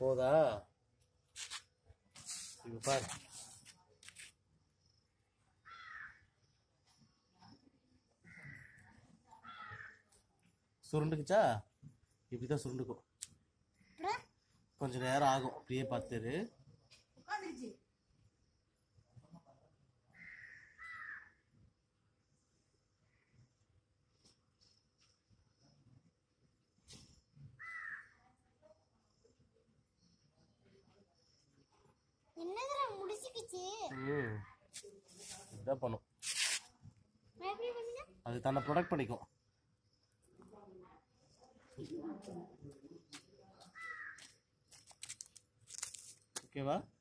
போதா இப்போ பாரு சுருண்டுக்குச்சா இப்படி தான் சுருண்டுக்கும் அப்புறம் கொஞ்சம் நேரம் ஆகும் அப்படியே பார்த்துரு உட்காந்துருச்சு என்னதுடா முடிச்சுக்கிச்சு ம் இதுதான் பண்ணும் நான் எப்படி பண்ணுங்க அது தன்னை ப்ரொடக்ட் பண்ணிக்கும் ஓகேவா